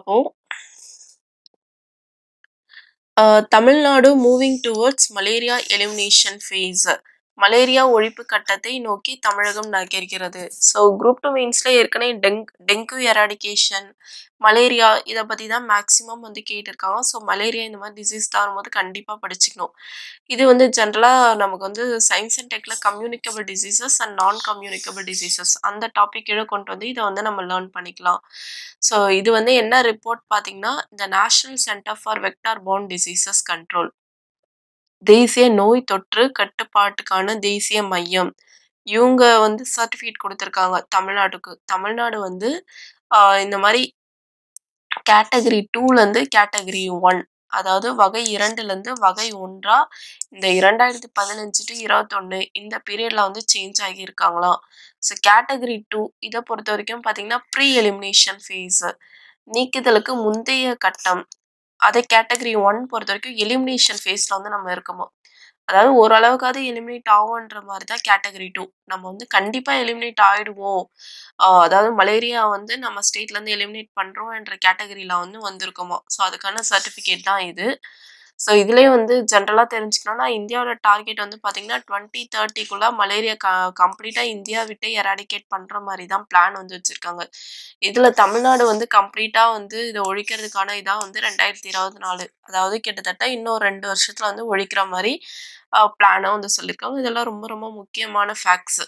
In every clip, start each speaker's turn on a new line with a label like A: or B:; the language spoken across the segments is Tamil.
A: பார்ப்போம். அ Tamil Nadu moving towards malaria elimination phase. Malaria ஒழிப்பு கட்டத்தை நோக்கி தமிழகம் நகர்கிறது. ஸோ குரூப் 2 மெயின்ஸ்ல ஏற்கனவே டெங் டெங்கு எராடிகேஷன், மலேரியா இத பத்தி தான் மேக்ஸிமம் வந்து கேட்டிருக்காங்க. ஸோ மலேரியா இந்த மாரி டிசீஸ் தான் வரும்போது கண்டிப்பா படிச்சுக்கணும். இது வந்து ஜென்ரலா நமக்கு வந்து சயன்ஸ் அண்ட் டெக்ல communicable diseases and non communicable diseases அந்த டாபிக் கீழ கொண்டு வந்து இத வந்து நம்ம லேர்ன் பண்ணிக்கலாம். ஸோ இது வந்து என்ன ரிப்போர்ட் பார்த்தீங்கன்னா, இந்த national centre for vector borne diseases control. தேசிய நோய் தொற்று கட்டுப்பாட்டுக்கான தேசிய மையம். இவங்க வந்து சர்டிஃபிகேட் குடுத்துருக்காங்க தமிழ்நாட்டுக்கு. தமிழ்நாடு வந்து அ இந்த மாரி கேட்டகரி 2லருந்து கேட்டகரி 1 அதாவது வகை 2லருந்து வகை 1ஆ இந்த 2015 டூ 21 இந்த பீரியட்ல வந்து சேஞ்ச் ஆகியிருக்காங்களாம். ஸோ கேட்டகரி 2 இத பொறுத்தவரைக்கும் பார்த்தீங்கன்னா, ப்ரீ எலிமினேஷன் ஃபேஸ் நீக்குதலுக்கு முந்தைய கட்டம். அதே கேட்டகரி 1 பொறுத்தவரைக்கும் எலிமினேஷன் ஃபேஸ்ல வந்து நம்ம இருக்கோமா. அதாவது ஓரளவுக்காவது எலிமினேட் ஆவோன்ற மாரி தான் கேட்டகரி 2. நம்ம வந்து கண்டிப்பா எலிமினேட் ஆயிடுவோம். அ அதாவது மலேரியா வந்து நம்ம ஸ்டேட்லருந்து எலிமினேட் பண்றோம் என்ற கேட்டகரில வந்து வந்திருக்கோமா. ஸோ அதுக்கான சர்டிஃபிகேட் தான் இது. ஸோ இதுலயே வந்து ஜென்ரலா தெரிஞ்சுக்கணும்னா, இந்தியாவோட டார்கெட் வந்து பார்த்தீங்கன்னா, 2030க்குள்ள மலேரியா க கம்ப்ளீட்டா இந்தியா விட்டு எராடிகேட் பண்ற மாரி தான் பிளான் வந்து வச்சிருக்காங்க. இதுல தமிழ்நாடு வந்து கம்ப்ளீட்டா வந்து இத ஒழிக்கிறதுக்கான இதா வந்து 2024 அதாவது கிட்டத்தட்ட இன்னும் 2 வருஷத்துல வந்து ஒழிக்கிற மாரி அ பிளானா வந்து சொல்லியிருக்காங்க. இதெல்லாம் ரொம்ப ரொம்ப முக்கியமான ஃபேக்ட்ஸ்.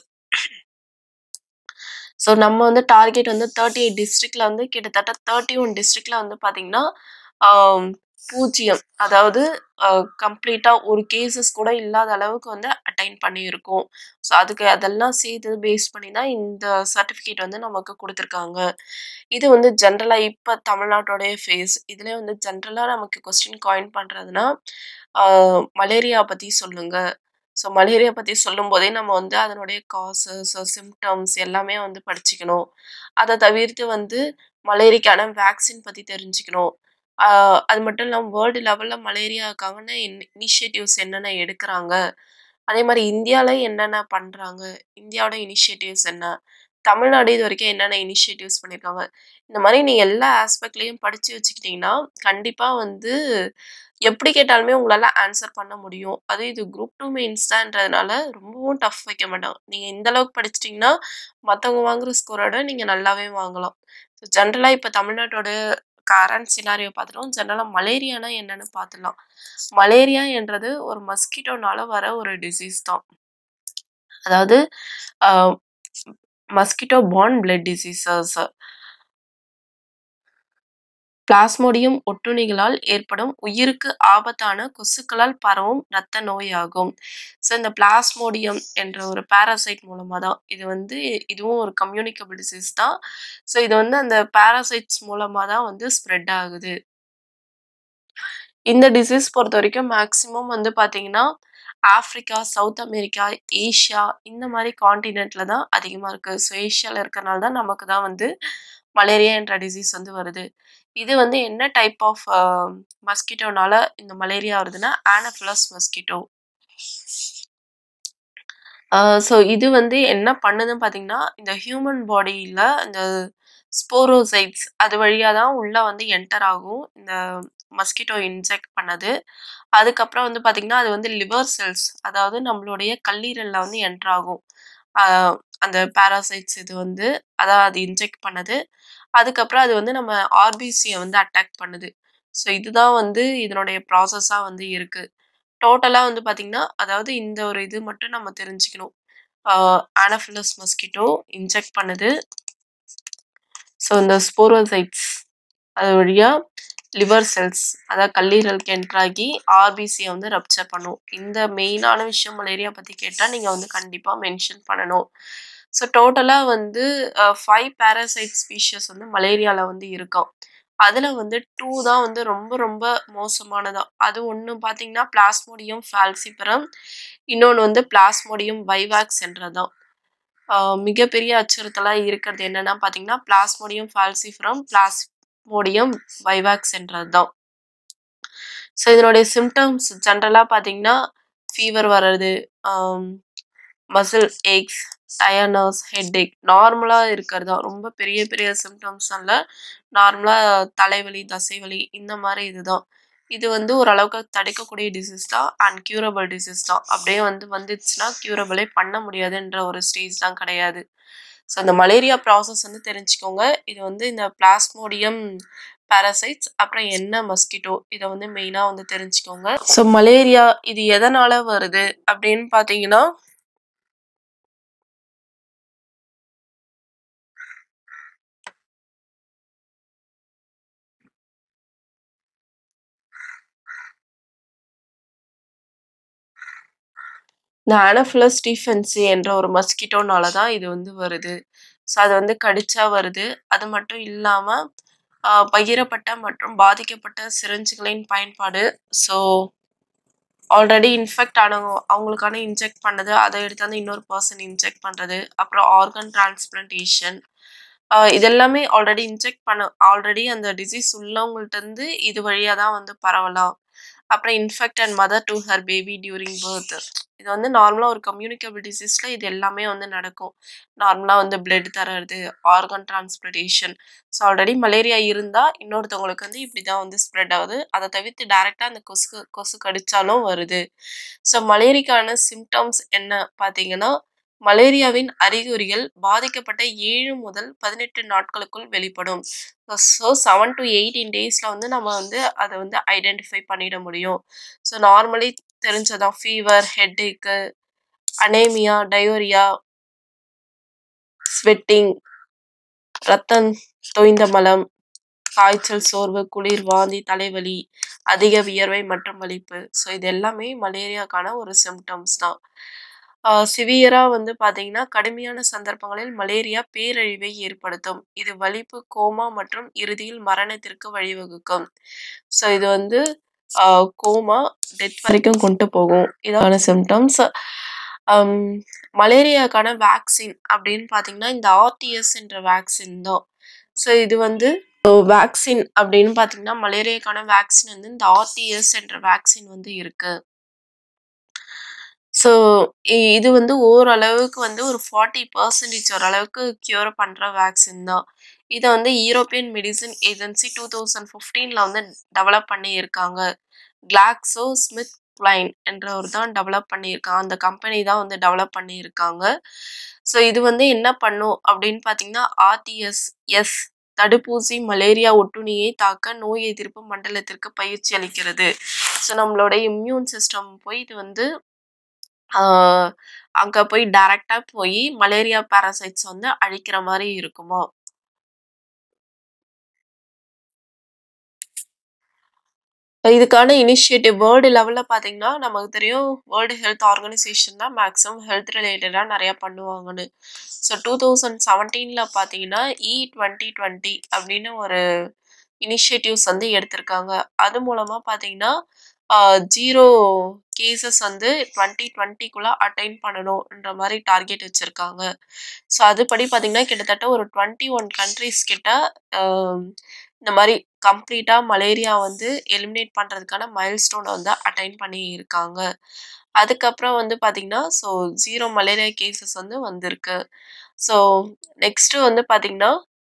A: ஸோ நம்ம வந்து டார்கெட் வந்து 38 டிஸ்ட்ரிக்ட்ல வந்து கிட்டத்தட்ட 31 டிஸ்ட்ரிக்ட்ல வந்து பார்த்தீங்கன்னா, ஆ 0 அதாவது அ கம்ப்ளீட்டா ஒரு கேஸஸ் கூட இல்லாத அளவுக்கு வந்து அட்டைன் பண்ணியிருக்கோம். ஸோ அதுக்கு அதெல்லாம் சேர்த்து பேஸ் பண்ணி தான் இந்த சர்டிஃபிகேட் வந்து நமக்கு குடுத்துருக்காங்க. இது வந்து ஜென்ரலா இப்ப தமிழ்நாட்டோடைய ஃபேஸ். இதுலயே வந்து ஜென்ரலா நமக்கு கொஸ்டின் காயின் பண்றதுன்னா, ஆ மலேரியா பத்தி சொல்லுங்க. ஸோ மலேரியா பத்தி சொல்லும்போதே நம்ம வந்து அதனுடைய காசஸ், சிம்ப்டம்ஸ் எல்லாமே வந்து படிச்சுக்கணும். அத தவிர்த்து வந்து மலேரியாக்கான வேக்சின் பத்தி தெரிஞ்சுக்கணும். ஆ அது மட்டும் இல்லாம வேர்ல்டு லெவல்ல மலேரியாக்கான இன் இனிஷியேட்டிவ்ஸ் என்னென்ன எடுக்குறாங்க. அதே மாரி இந்தியால என்னென்ன பண்றாங்க. இந்தியாவோட இனிஷியேட்டிவ்ஸ் என்ன? தமிழ்நாடு இதுவரைக்கும் என்னென்ன இனிஷியேட்டிவ்ஸ் பண்ணியிருக்காங்க. இந்த மாரி நீங்க எல்லா ஆஸ்பெக்ட்லயும் படிச்சு வச்சுக்கிட்டீங்கன்னா, கண்டிப்பா வந்து எப்படி கேட்டாலுமே உங்களால ஆன்ஸர் பண்ண முடியும். அதுவும் இது குரூப் 2 மெயின்ஸ் தான்றதுனால ரொம்பவும் டஃப் வைக்க மாட்டாங்க. நீங்க இந்த அளவுக்கு படிச்சுட்டீங்கன்னா, மத்தவங்க வாங்குற ஸ்கோரோட நீங்க நல்லாவே வாங்கலாம். ஸோ ஜென்ரலா இப்ப தமிழ்நாட்டோட கரண்ட் சினாரியோ பார்த்துட்டோம். ஜென்ரலா மலேரியானா என்னன்னு பார்த்துடலாம். மலேரியா என்றது ஒரு மஸ்கிட்டோனால வர ஒரு டிசீஸ் தான். அதாவது அ mosquito borne blood diseases. Plasmodium ஒட்டுண்ணிகளால் ஏற்படும் உயிருக்கு ஆபத்தான கொசுக்களால் பரவும் இரத்த நோயாகும். ஸோ இந்த பிளாஸ்மோடியம் என்ற ஒரு பாராசைட் மூலமா தான். இது வந்து இதுவும் ஒரு கம்யூனிகபிள் டிசீஸ் தான். ஸோ இது வந்து அந்த பாராசைட்ஸ் மூலமா தான் வந்து ஸ்ப்ரெட் ஆகுது. இந்த டிசீஸ் பொறுத்தவரைக்கும் மேக்ஸிமம் வந்து பார்த்தீங்கன்னா, ஆஃப்ரிக்கா, சவுத் அமெரிக்கா, ஏசியா இந்த மாரி கான்டினென்ட்ல தான் அதிகமா இருக்கு. ஸோ ஏசியால இருக்கறனால தான் நமக்கு தான் வந்து மலேரியா என்ற டிசீஸ் வந்து வருது. இது வந்து என்ன டைப் ஆஃப் அ மஸ்கிட்டோனால இந்த மலேரியா வருதுன்னா, ஆனோஃபிலஸ் மஸ்கிட்டோ. ஆ ஸோ இது வந்து என்ன பண்ணுதுன்னு பார்த்தீங்கன்னா, இந்த ஹியூமன் பாடியில இந்த ஸ்போரோசைட்ஸ் அது வழியா தான் உள்ள வந்து என்டர் ஆகும். இந்த மஸ்கிட்டோ இன்ஜெக்ட் பண்ணது. அதுக்கப்புறம் வந்து பார்த்தீங்கன்னா, அது வந்து லிவர் செல்ஸ் அதாவது நம்மளுடைய கல்லீரல்ல வந்து என்டர் ஆகும். ஆ அந்த பாராசைட்ஸ் இது வந்து அதான் அது இன்ஜெக்ட் பண்ணது. அதுக்கப்புறம் அது வந்து நம்ம ஆர்பிசிய வந்து அட்டாக் பண்ணுது. ஸோ இதுதான் வந்து இதனுடைய ப்ராசஸா வந்து இருக்கு. டோட்டலா வந்து பார்த்தீங்கன்னா, அதாவது இந்த ஒரு இது மட்டும் நம்ம தெரிஞ்சுக்கணும். ஆ ஆனோஃபிலஸ் மஸ்கிட்டோ இன்ஜெக்ட் பண்ணுது. ஸோ இந்த ஸ்போரோசைட்ஸ் அது வழியா லிவர் செல்ஸ் அதாவது கல்லீரலுக்கு என்டர் ஆகி ஆர்பிசிய வந்து ரப்ச்சர் பண்ணும். இந்த மெயினான விஷயம் மலேரியா பத்தி கேட்டா நீங்க வந்து கண்டிப்பா மென்ஷன் பண்ணணும். ஸோ டோட்டலா வந்து அ 5 பாராசைட் ஸ்பீஷிஸ் வந்து மலேரியால வந்து இருக்காம். அதுல வந்து 2 தான் வந்து ரொம்ப ரொம்ப மோசமானதா. அது ஒண்ணு பார்த்தீங்கன்னா, பிளாஸ்மோடியம் ஃபால்சிபரம். இன்னொன்னு வந்து பிளாஸ்மோடியம் வைவாக்ஸ் என்றதான். ஆ மிகப்பெரிய அச்சுறுத்தலா இருக்கிறது என்னன்னா பார்த்தீங்கன்னா, பிளாஸ்மோடியம் ஃபால்சிபரம், பிளாஸ்மோடியம் வைவாக்ஸ் என்றது தான். ஸோ இதனுடைய சிம்ப்டம்ஸ் ஜென்ரலா பார்த்தீங்கன்னா, ஃபீவர் வர்றது, ஆம் மசில் ஏக்ஸ் டயர்னஸ் ஹெட்டேக் நார்மலாக இருக்கிறது தான் ரொம்ப பெரிய பெரிய சிம்டம்ஸ் அல்ல நார்மலாக தலைவலி தசைவலி இந்த மாதிரி இதுதான் இது வந்து ஓரளவுக்கு தடுக்கக்கூடிய டிசீஸ் தான் அண்ட் க்யூரபிள் டிசீஸ் தான் அப்படியே வந்து வந்துச்சுன்னா க்யூரபிளே பண்ண முடியாதுன்ற ஒரு ஸ்டேஜ் தான் கிடையாது ஸோ இந்த மலேரியா ப்ராசஸ் வந்து தெரிஞ்சுக்கோங்க இது வந்து இந்த பிளாஸ்மோடியம் பாரசைட்ஸ் அப்புறம் என்ன மஸ்கிட்டோ இதை வந்து மெயினாக வந்து தெரிஞ்சுக்கோங்க ஸோ மலேரியா இது எதனால வருது அப்படின்னு பார்த்தீங்கன்னா இந்த அனஃபிலஸ் ஸ்டீஃபென்சி என்ற ஒரு மஸ்கிட்டோனால தான் இது வந்து வருது ஸோ அது வந்து கடிச்சா வருது அது மட்டும் இல்லாமல் பகிரப்பட்ட மற்றும் பாதிக்கப்பட்ட சிரஞ்சுகளின் பயன்பாடு ஸோ ஆல்ரெடி இன்ஃபெக்ட் ஆனவங்க அவங்களுக்கான இன்ஜெக்ட் பண்ணது அதை எடுத்து வந்து இன்னொரு பர்சன் இன்ஜெக்ட் பண்ணுறது அப்புறம் ஆர்கன் டிரான்ஸ்பிளான்டேஷன் இதெல்லாமே ஆல்ரெடி இன்ஜெக்ட் பண்ண ஆல்ரெடி அந்த டிசீஸ் உள்ளவங்கள்ட்ட இருந்து இது வழியாக தான் வந்து பரவலாம் அப்புறம் infect and mother to her baby during birth இது வந்து நார்மலாக ஒரு கம்யூனிகபிள் டிசீஸில் இது எல்லாமே வந்து நடக்கும் நார்மலாக வந்து பிளட் தர்றது organ transplantation so already malaria இருந்தால் இன்னொருத்தவங்களுக்கு வந்து இப்படி தான் வந்து ஸ்ப்ரெட் ஆகுது அதை தவிர்த்து டேரெக்டாக அந்த கொசு கொசு கடித்தாலும் வருது ஸோ மலேரிக்கான சிம்டம்ஸ் என்ன பார்த்தீங்கன்னா மலேரியாவின் அறிகுறிகள் பாதிக்கப்பட்ட ஏழு முதல் பதினெட்டு நாட்களுக்குள் வெளிப்படும் ஸோ செவன் டு எயிட்டீன் டேஸில் வந்து நம்ம வந்து அதை வந்து ஐடென்டிஃபை பண்ணிட முடியும் ஸோ நார்மலி தெரிஞ்சதான் fever headache anaemia diarrhoea sweating ரத்தம் தோய்ந்த மலம் காய்ச்சல் சோர்வு குளிர் வாந்தி தலைவலி அதிக வியர்வை மற்றும் வலிப்பு ஸோ இது எல்லாமே மலேரியாக்கான ஒரு சிம்டம்ஸ் தான் சிவியராக வந்து பார்த்தீங்கன்னா கடுமையான சந்தர்ப்பங்களில் மலேரியா பேரழிவை ஏற்படுத்தும் இது வலிப்பு கோமா மற்றும் இறுதியில் மரணத்திற்கு வழிவகுக்கும் ஸோ இது வந்து கோமா டெத் வரைக்கும் கொண்டு போகும் இதான சிம்டம்ஸ் மலேரியாக்கான வேக்சின் அப்படின்னு பார்த்தீங்கன்னா இந்த ஆர்டிஎஸ் என்ற வேக்சின் தான் ஸோ இது வந்து வேக்சின் அப்படின்னு பார்த்தீங்கன்னா மலேரியாக்கான வேக்சின் வந்து இந்த ஆர்டிஎஸ் என்ற வேக்சின் வந்து இருக்கு ஸோ இது வந்து ஓரளவுக்கு வந்து ஒரு ஃபார்ட்டி பர்சன்டேஜ் ஓரளவுக்கு க்யூர் பண்ணுற வேக்சின் தான் இதை வந்து European medicine agency two thousand ஃபிஃப்டீனில் வந்து டெவலப் பண்ணியிருக்காங்க கிளாக்ஸோ ஸ்மித் கிளைன் என்றவர் தான் டெவலப் பண்ணியிருக்காங்க அந்த கம்பெனி தான் வந்து டெவலப் பண்ணியிருக்காங்க ஸோ இது வந்து என்ன பண்ணும் அப்படின்னு பார்த்தீங்கன்னா ஆர்டிஎஸ் எஸ் தடுப்பூசி மலேரியா ஒட்டுண்ணியை தாக்க நோய் எதிர்ப்பு மண்டலத்திற்கு பயிற்சி அளிக்கிறது ஸோ நம்மளோட இம்யூன் சிஸ்டம் போய் இது வந்து அங்கே போய் டைரக்டாக போய் மலேரியா பாராசைட்ஸ் வந்து அழிக்கிற மாதிரி இருக்குமா இதுக்கான இனிஷியேட்டிவ் வேர்ல்டு லெவலில் பார்த்தீங்கன்னா நமக்கு தெரியும் வேர்ல்டு ஹெல்த் ஆர்கனைசேஷன் தான் மேக்ஸிமம் ஹெல்த் ரிலேட்டடாக நிறையா பண்ணுவாங்கன்னு ஸோ டூ தௌசண்ட் செவன்டீனில் பார்த்தீங்கன்னா இ டுவெண்ட்டி டுவெண்ட்டி அப்படின்னு ஒரு இனிஷியேட்டிவ்ஸ் வந்து எடுத்திருக்காங்க அது மூலமாக பார்த்தீங்கன்னா ஜீரோ கேசஸ் வந்து டுவெண்ட்டி டுவெண்ட்டிக்குள்ளே அட்டைன் பண்ணணுன்ற மாதிரி டார்கெட் வச்சுருக்காங்க ஸோ அதுபடி பார்த்திங்கன்னா கிட்டத்தட்ட ஒரு டுவெண்ட்டி ஒன் கண்ட்ரிஸ் கிட்ட இந்த மாதிரி கம்ப்ளீட்டாக மலேரியா வந்து எலிமினேட் பண்ணுறதுக்கான மைல்ஸ்டோனை வந்து அட்டைன் பண்ணி இருக்காங்க அதுக்கப்புறம் வந்து பார்த்திங்கன்னா ஸோ ஜீரோ மலேரியா கேசஸ் வந்து வந்திருக்கு ஸோ நெக்ஸ்ட்டு வந்து பார்த்திங்கன்னா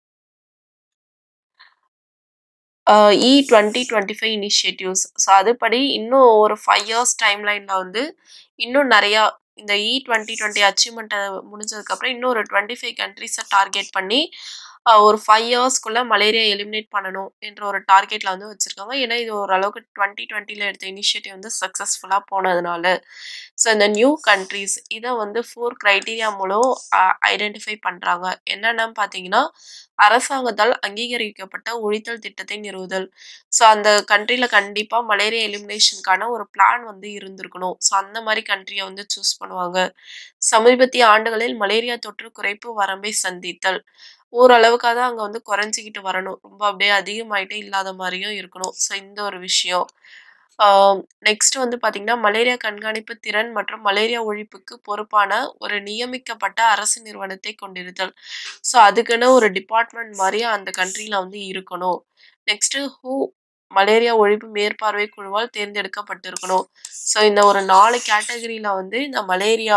A: E twenty twenty five initiatives so அதுபடி இன்னும் ஒரு ஃபைவ் இயர்ஸ் டைம் லைனில் வந்து இன்னும் நிறையா இந்த இ டுவெண்ட்டி டுவெண்ட்டி அச்சீவ்மெண்ட்டை முடிஞ்சதுக்கப்புறம் இன்னும் ஒரு டுவெண்ட்டி ஃபைவ் கண்ட்ரிஸை டார்கெட் பண்ணி ஒரு ஃபைவ் இயர்ஸ்க்குள்ளே மலேரியா எலிமினேட் பண்ணணும் என்ற ஒரு டார்கெட்டில் வந்து வச்சுருக்காங்க ஏன்னா இது ஓரளவுக்கு டுவெண்ட்டி டுவெண்ட்டியில் எடுத்த இனிஷியேட்டிவ் வந்து சக்ஸஸ்ஃபுல்லாக போனதுனால ஸோ இந்த நியூ கண்ட்ரீஸ் இதை வந்து ஃபோர் க்ரைட்டீரியா மூலம் ஐடென்டிஃபை பண்ணுறாங்க என்னென்னு பார்த்தீங்கன்னா அரசாங்கத்தால் அங்கீகரிக்கப்பட்ட ஒழித்தல் திட்டத்தை நிறுவுதல் ஸோ அந்த கண்ட்ரியில் கண்டிப்பாக மலேரியா எலிமினேஷனுக்கான ஒரு பிளான் வந்து இருந்திருக்கணும் ஸோ அந்த மாதிரி கண்ட்ரியை வந்து சூஸ் பண்ணுவாங்க சமீபத்திய ஆண்டுகளில் மலேரியா தொற்று குறைப்பு வரம்பை சந்தித்தல் ஓரளவுக்காக தான் அங்கே வந்து குறைஞ்சிக்கிட்டு வரணும் ரொம்ப அப்படியே அதிகமாயிட்டே இல்லாத மாதிரியும் இருக்கணும் ஸோ இந்த ஒரு விஷயம் நெக்ஸ்ட் வந்து பார்த்திங்கன்னா மலேரியா கண்காணிப்பு திறன் மற்றும் மலேரியா ஒழிப்புக்கு பொறுப்பான ஒரு நியமிக்கப்பட்ட அரசு நிறுவனத்தை கொண்டிருத்தல் ஸோ அதுக்குன்னு ஒரு டிபார்ட்மெண்ட் மாதிரி அந்த கண்ட்ரியில் வந்து இருக்கணும் நெக்ஸ்ட்டு ஹூ மலேரியா ஒழிப்பு மேற்பார்வை குழுவால் தேர்ந்தெடுக்கப்பட்டிருக்கணும் ஸோ இந்த ஒரு நாலு கேட்டகரியில் வந்து இந்த மலேரியா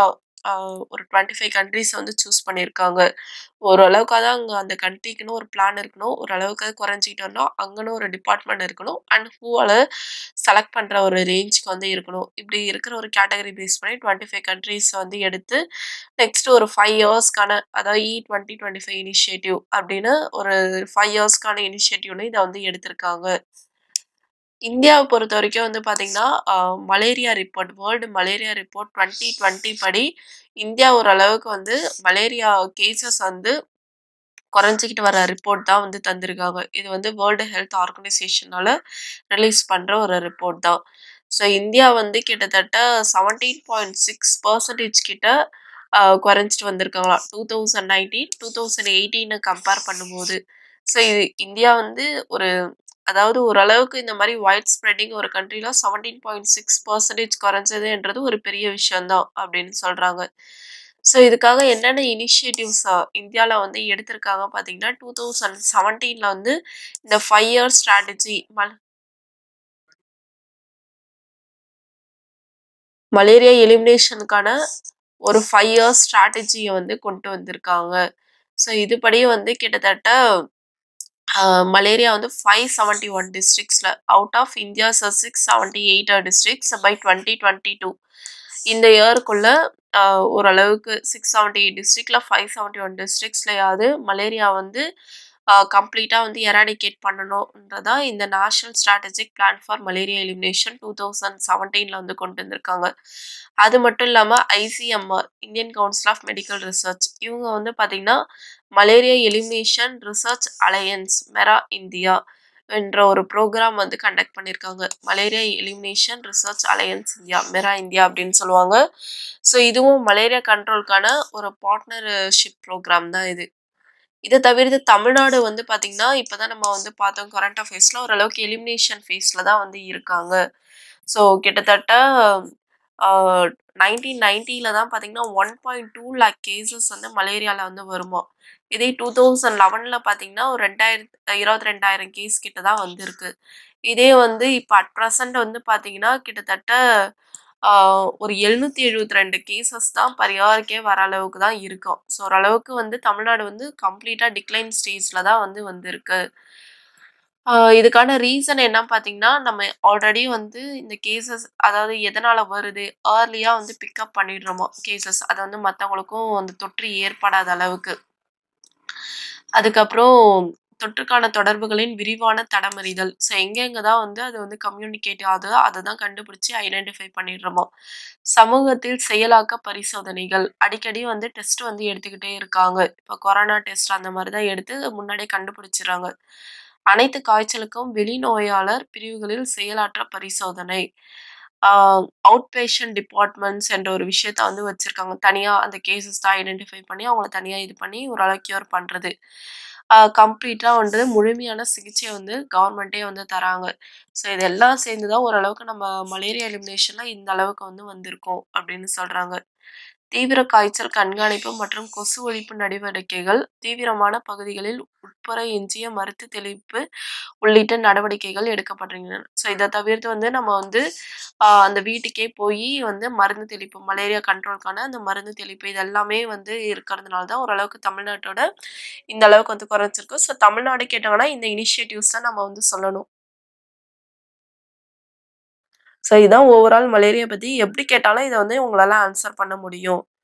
A: அ ஒரு 25 கண்ட்ரீஸ வந்து சூஸ் பண்ணியிருக்காங்க. ஓரளவுக்காவது அங்க அந்த கண்ட்ரிக்குன்னு ஒரு பிளான் இருக்கணும். ஓரளவுக்காவது குறைஞ்சுக்கிட்டு வரணும். அங்கன்னு ஒரு டிபார்ட்மெண்ட் இருக்கணும். அண்ட் ஹூவால செலக்ட் பண்ற ஒரு ரேஞ்சுக்கு வந்து இருக்கணும். இப்படி இருக்கிற ஒரு கேட்டகரி பேஸ் பண்ணி 25 கண்ட்ரீஸ வந்து எடுத்து, நெக்ஸ்ட் ஒரு 5 இயர்ஸ்க்கான அதாவது இ2025 இனிஷியேட்டிவ் அப்படின்னு ஒரு 5 இயர்ஸ்க்கான இனிஷியேட்டிவ்னு இத வந்து எடுத்திருக்காங்க. இந்தியாவ பொறுத்தவரைக்கும் வந்து பார்த்தீங்கன்னா, அ malaria report world malaria report 2020 படி இந்தியா ஓரளவுக்கு வந்து மலேரியா கேஸஸ் வந்து குறைஞ்சுக்கிட்டு வர ரிப்போர்ட் தான் வந்து தந்திருக்காங்க. இது வந்து வேர்ல்டு ஹெல்த் ஆர்கனைசேஷனால ரிலீஸ் பண்ற ஒரு ரிப்போர்ட் தான். ஸோ இந்தியா வந்து கிட்டத்தட்ட 17.6% கிட்ட அ குறைஞ்சிட்டு வந்திருக்காங்களாம். 2019, 2018 கம்பேர் பண்ணும்போது. ஸோ இது இந்தியா வந்து ஒரு அதாவது ஓரளவுக்கு இந்த மாரி வைட் ஸ்ப்ரெட்டிங் ஒரு கண்ட்ரில 17.6% குறைஞ்சதுன்றது ஒரு பெரிய விஷயம் தான் அப்படின்னு சொல்றாங்க. ஸோ இதுக்காக என்னென்ன இனிஷியேட்டிவ்ஸ் அ இந்தியால வந்து எடுத்திருக்காங்க பார்த்தீங்கன்னா, 2017ல வந்து இந்த 5 இயர் ஸ்ட்ராட்டஜி மல் மலேரியா எலிமினேஷனுக்கான ஒரு 5 இயர்ஸ் ஸ்ட்ராட்டஜிய வந்து கொண்டு வந்திருக்காங்க. ஸோ இதுபடி வந்து கிட்டத்தட்ட அ மலேரியா வந்து 571 டிஸ்ட்ரிக்ட்ஸ்ல out of India's 678 districts by 2022 இந்த இயர்க்குள்ள அ ஓரளவுக்கு 678 டிஸ்ட்ரிக்ட்ல 571 டிஸ்ட்ரிக்ட்ஸ்லயாவது மலேரியா வந்து அ கம்ப்ளீட்டா வந்து எராடிகேட் பண்ணணும்ன்றதா இந்த national strategic plan for malaria elimination 2017ல வந்து கொண்டு வந்திருக்காங்க. அது மட்டும் இல்லாம ICMR Indian council of medical research இவங்க வந்து பார்த்தீங்கன்னா, malaria elimination research alliance MERA India என்ற ஒரு புரோகிராம் வந்து கண்டக்ட் பண்ணியிருக்காங்க. Malaria elimination research alliance India MERA India அப்படின்னு சொல்லுவாங்க. ஸோ இதுவும் மலேரியா கண்ட்ரோல்க்கான ஒரு பார்ட்னர்ஷிப் புரோகிராம் தான் இது. இத தவிர்த்து தமிழ்நாடு வந்து பார்த்தீங்கன்னா, இப்ப தான் நம்ம வந்து பார்த்தோம் கரண்ட் அஃபேர்ஸ்ல ஓரளவுக்கு எலிமினேஷன் ஃபேஸ்ல தான் வந்து இருக்காங்க. ஸோ கிட்டத்தட்ட அ 1990ல தான் பார்த்தீங்கன்னா, 1.2 லேக் கேஸஸ் வந்து மலேரியால வந்து வருமாம். இதே 2011ல பார்த்தீங்கன்னா, ஒரு 2000 22,000 கேஸ் கிட்ட தான் வந்திருக்கு. இதே வந்து இப்ப அட் பிரசன்ட் வந்து பார்த்தீங்கன்னா, கிட்டத்தட்ட அ ஒரு 772 கேஸஸ் தான் பர் இயர்க்கே வர அளவுக்கு தான் இருக்கும். ஸோ ஓரளவுக்கு வந்து தமிழ்நாடு வந்து கம்ப்ளீட்டா டிக்ளைன் ஸ்டேஜ்ல தான் வந்து வந்திருக்கு. அ இதுக்கான ரீசன் என்ன பார்த்தீங்கன்னா, நம்ம ஆல்ரெடி வந்து இந்த கேஸஸ் அதாவது எதனால வருது, ஏர்லியா வந்து பிக்கப் பண்ணிடுறோமா கேஸஸ். அது வந்து மத்தவங்களுக்கும் அந்த தொற்று ஏற்படாத அளவுக்கு. அதுக்கப்புறம் தொற்றுக்கான தொடர்புகளின் விரிவான தடமறிதல். ஸோ எங்கெங்க தான் வந்து அது வந்து கம்யூனிகேட் ஆகுதோ அத தான் கண்டுபிடிச்சு ஐடென்டிஃபை பண்ணிடுறோமா. சமூகத்தில் செயலாக்க பரிசோதனைகள். அடிக்கடி வந்து டெஸ்ட் வந்து எடுத்துக்கிட்டே இருக்காங்க. இப்ப கொரோனா டெஸ்ட் அந்த மாரி தான் எடுத்து முன்னாடியே கண்டுபிடிச்சுர்றாங்க. அனைத்து காய்ச்சலுக்கும் வெளிநோயாளர் பிரிவுகளில் செயலாற்ற பரிசோதனை. அ அவுட் பேஷண்ட் டிபார்ட்மெண்ட்ஸ் என்ற ஒரு விஷயத்த வந்து வச்சிருக்காங்க. தனியா அந்த கேஸஸ் தான் ஐடென்டிஃபை பண்ணி அவங்கள தனியா இது பண்ணி ஓரளவுக்கு கியூர் பண்றது. அ கம்ப்ளீட்டா வந்து முழுமையான சிகிச்சை வந்து கவர்மெண்ட்டே வந்து தராங்க. ஸோ இதெல்லாம் சேர்ந்து தான் ஓரளவுக்கு நம்ம மலேரியா எலிமினேஷன்ல இந்த அளவுக்கு வந்து வந்திருக்கோம் அப்படின்னு சொல்றாங்க. தீவிர காய்ச்சல் கண்காணிப்பு மற்றும் கொசு ஒழிப்பு நடவடிக்கைகள் தீவிரமான பகுதிகளில் உட்புற எஞ்சிய மருந்து தெளிப்பு உள்ளிட்ட நடவடிக்கைகள் எடுக்கப்படுகின்றன. ஸோ இத தவிர்த்து வந்து நம்ம வந்து அ அந்த வீட்டுக்கே போயி வந்து மருந்து தெளிப்பு மலேரியா கண்ட்ரோல்க்கான அந்த மருந்து தெளிப்பு இது எல்லாமே வந்து இருக்கிறதுனால தான் ஓரளவுக்கு தமிழ்நாட்டோட இந்த அளவுக்கு வந்து குறைஞ்சிருக்கு. ஸோ தமிழ்நாடு கேட்டாங்கன்னா இந்த இனிஷியேட்டிவ்ஸ் தான் நம்ம வந்து சொல்லணும். ஸோ இதான் ஓவரால் மலேரியா பத்தி எப்படி கேட்டாலும் இத வந்து உங்களால ஆன்ஸர் பண்ண முடியும்.